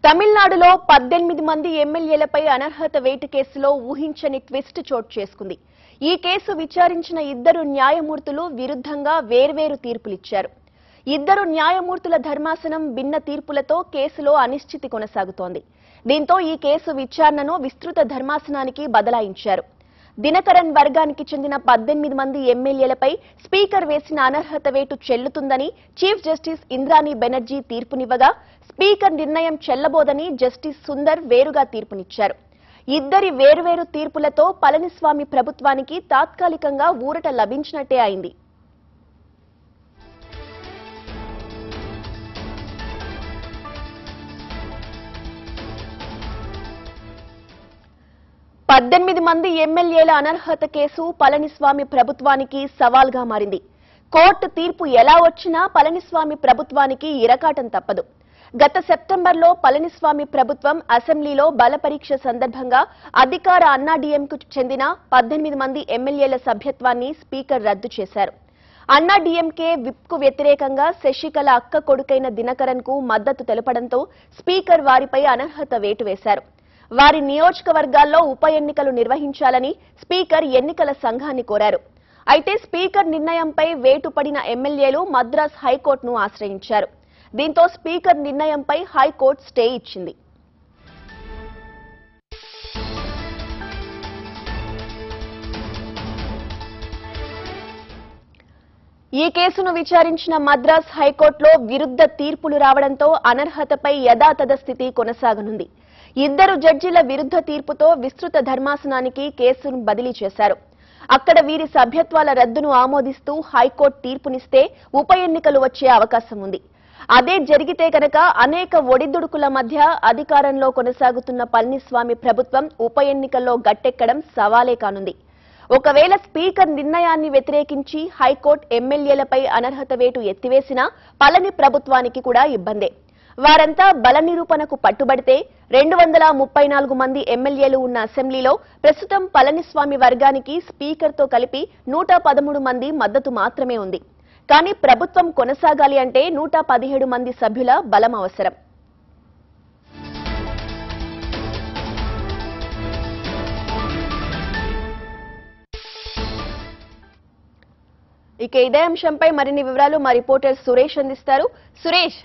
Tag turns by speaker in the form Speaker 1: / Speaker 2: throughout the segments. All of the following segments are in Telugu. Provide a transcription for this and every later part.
Speaker 1: తమిళనాడులో పద్దెనిమిది మంది ఎమ్మెల్యేలపై అనర్హత వేటు కేసులో ఊహించని ట్విస్ట్ చోటు చేసుకుంది ఈ కేసు విచారించిన ఇద్దరు న్యాయమూర్తులు విరుద్ధంగా వేర్వేరు తీర్పులిచ్చారు ఇద్దరు న్యాయమూర్తుల ధర్మాసనం భిన్న తీర్పులతో కేసులో అనిశ్చితి కొనసాగుతోంది దీంతో ఈ కేసు విచారణను విస్తృత ధర్మాసనానికి బదలాయించారు దినకరన్ వర్గానికి చెందిన పద్దెనిమిది మంది ఎమ్మెల్యేలపై స్పీకర్ వేసిన అనర్హత వేటు చెల్లుతుందని చీఫ్ జస్టిస్ ఇంద్రాణి బెనర్జీ తీర్పునివ్వగా స్పీకర్ నిర్ణయం చెల్లబోదని జస్టిస్ సుందర్ వేరుగా తీర్పునిచ్చారు ఇద్దరి వేర్వేరు తీర్పులతో పళనిస్వామి ప్రభుత్వానికి తాత్కాలికంగా ఊరట లభించినట్టే అయింది పద్దెనిమిది మంది ఎమ్మెల్యేల అనర్హత కేసు పళనిస్వామి ప్రభుత్వానికి సవాల్గా మారింది కోర్టు తీర్పు ఎలా వచ్చినా పళనిస్వామి ప్రభుత్వానికి ఇరకాటం తప్పదు గత సెప్టెంబర్లో పళనిస్వామి ప్రభుత్వం అసెంబ్లీలో బలపరీక్ష సందర్భంగా అధికార అన్నాడీఎంకు చెందిన పద్దెనిమిది మంది ఎమ్మెల్యేల సభ్యత్వాన్ని స్పీకర్ రద్దు చేశారు అన్నా డీఎంకే విప్కు వ్యతిరేకంగా శశికళ అక్క కొడుకైన దినకరన్ కు మద్దతు తెలపడంతో స్పీకర్ వారిపై అనర్హత వేటు వేశారు వారి నియోజకవర్గాల్లో ఉప ఎన్నికలు నిర్వహించాలని స్పీకర్ ఎన్నికల సంఘాన్ని కోరారు అయితే స్పీకర్ నిర్ణయంపై వేటు పడిన ఎమ్మెల్యేలు మద్రాస్ హైకోర్టును ఆశ్రయించారు దీంతో స్పీకర్ నిర్ణయంపై హైకోర్టు స్టే ఇచ్చింది ఈ కేసును విచారించిన మద్రాస్ హైకోర్టులో విరుద్ధ తీర్పులు రావడంతో అనర్హతపై యథాతథ స్థితి కొనసాగనుంది ఇద్దరు జడ్జీల విరుద్ధ తీర్పుతో విస్తృత ధర్మాసనానికి కేసును బదిలీ చేశారు అక్కడ వీరి సభ్యత్వాల రద్దును ఆమోదిస్తూ హైకోర్టు తీర్పునిస్తే ఉప ఎన్నికలు వచ్చే అవకాశం ఉంది అదే జరిగితే కనుక అనేక ఒడిదుడుకుల మధ్య అధికారంలో కొనసాగుతున్న పళనిస్వామి ప్రభుత్వం ఉప ఎన్నికల్లో గట్టెక్కడం సవాలే కానుంది ఒకవేళ స్పీకర్ నిర్ణయాన్ని వ్యతిరేకించి హైకోర్టు ఎమ్మెల్యేలపై అనర్హత వేటు ఎత్తివేసినా పళని ప్రభుత్వానికి కూడా ఇబ్బందే వారంతా బల నిరూపణకు పట్టుబడితే రెండు వందల ముప్పై నాలుగు మంది ఎమ్మెల్యేలు ఉన్న అసెంబ్లీలో ప్రస్తుతం పళనిస్వామి వర్గానికి స్పీకర్తో కలిపి నూట పదమూడు మంది మద్దతు మాత్రమే ఉంది కానీ ప్రభుత్వం కొనసాగాలి అంటే నూట పదిహేడు మంది సభ్యుల బలం అవసరం ఇక ఇదే అంశంపై మరిన్ని వివరాలు మా రిపోర్టర్ సురేష్ అందిస్తారు సురేష్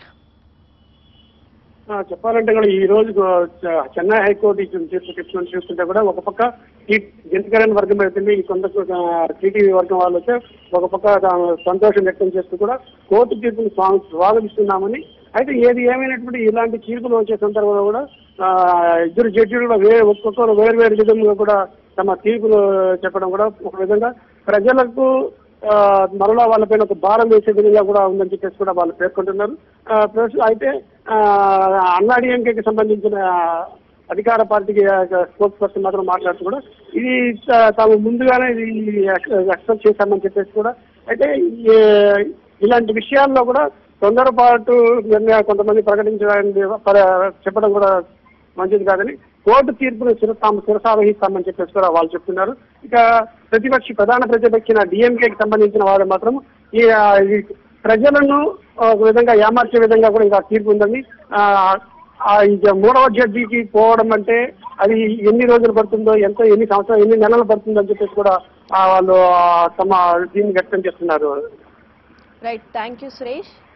Speaker 2: ఆ, చెప్పాలంటే కూడా ఈ రోజు చ- చెన్నై హైకోర్టు ఇచ్చిన తీర్పు తీసుకొని చూస్తుంటే కూడా ఒక పక్క ఈ దినకరన్ వర్గం అయితే ఈ కొంత టీటీవీ వర్గం వాళ్ళు వచ్చి ఒక పక్క తాము సంతోషం వ్యక్తం చేస్తూ కూడా కోర్టు తీర్పును స్వా- స్వాగతిస్తున్నామని అయితే ఏది ఏమైనటువంటి ఇలాంటి తీర్పులు వచ్చే సందర్భంలో కూడా ఆ, ఇద్దరు జడ్జిలు కూడా వే ఒక్కొక్కరు వేరు వేరు విధంగా కూడా తమ తీర్పులు చెప్పడం కూడా ఒక విధంగా ప్రజలకు ఆ, మరలా వాళ్ళపైన ఒక భారం వేసే విధంగా కూడా ఉందని చెప్పేసి కూడా వాళ్ళు పేర్కొంటున్నారు ఆ, ప్లస్ అయితే అన్నాడీఎంకేకి సంబంధించిన అధికార పార్టీకి స్పోర్ట్స్ పర్సన్ మాత్రం మాట్లాడుతూ కూడా ఇది త- తాము ముందుగానే ఇది ఎక్స్పెక్ట్ చేశామని చెప్పేసి కూడా అయితే ఈ- ఇలాంటి విషయాల్లో కూడా తొందరపాటు నిర్ణయాలు కొంతమంది ప్రకటించడానికి పర- చెప్పడం కూడా మంచిది కాదని కోర్టు తీర్పును శిర- తాము శిరసావహిస్తామని చెప్పేసి కూడా వాళ్ళు చెప్తున్నారు ఇక ప్రతిపక్ష ప్రధాన ప్రతిపక్ష డిఎంకేకి సంబంధించిన వారు మాత్రం ఈ ఆ, ఈ ప్రజలను ఒక విధంగా ఏమార్చే విధంగా కూడా ఇంకా తీర్పు ఉందని ఆ, ఆ ఇక మూడవ జడ్జికి పోవడం అంటే అది ఎన్ని రోజులు పడుతుందో ఎంత ఎన్ని సంవత్సరాలు ఎన్ని నెలలు పడుతుందో అని చెప్పేసి కూడా ఆ, వాళ్ళు ఆ, తమ దీన్ని వ్యక్తం చేస్తున్నారు
Speaker 1: రైట్ థ్యాంక్ యూ సురేష్